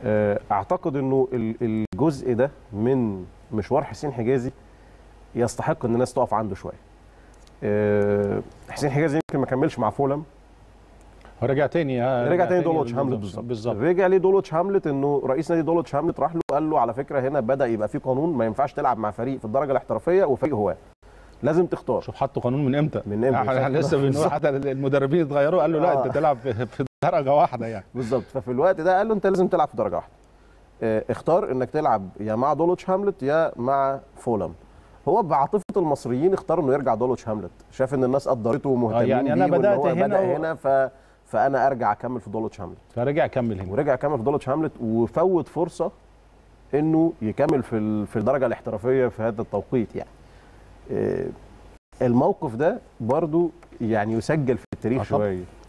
آه، اعتقد انه ال- الجزء ده من مشوار حسين حجازي يستحق ان الناس تقف عنده شويه آه، حسين حجازي يمكن ما كملش مع فولم هو رجع تاني آه، رجع تاني دولوتش هاملت بالظبط بالظبط رجع ليه دولوتش هاملت انه رئيس نادي دولوتش هاملت راح له قال له على فكره هنا بدا يبقى في قانون ما ينفعش تلعب مع فريق في الدرجه الاحترافيه وفريق هواه لازم تختار شوف حطوا قانون من امتى من امتى احنا لسه بنقول بالظبط. حتى المدربين اتغيروا قال له لا آه. انت تلعب في في درجه واحده يعني بالظبط ففي الوقت ده قال له انت لازم تلعب في درجه واحده اه، اختار انك تلعب يا مع دولوتش هاملت يا مع فولم هو بعاطفه المصريين اختار انه يرجع دولوتش هاملت شاف ان الناس قدرته ومهتمين يعني أنا بيه وإن بدأت هو هنا بدأ و- هنا ف... فانا ارجع اكمل في دولوتش هاملت فرجع كمل هنا ورجع كمل في دولوتش هاملت وفوت فرصه انه يكمل في ال- في الدرجه الاحترافيه في هذا التوقيت يعني اه، الموقف ده برضو يعني يسجل في التاريخ آه طبعاً. شويه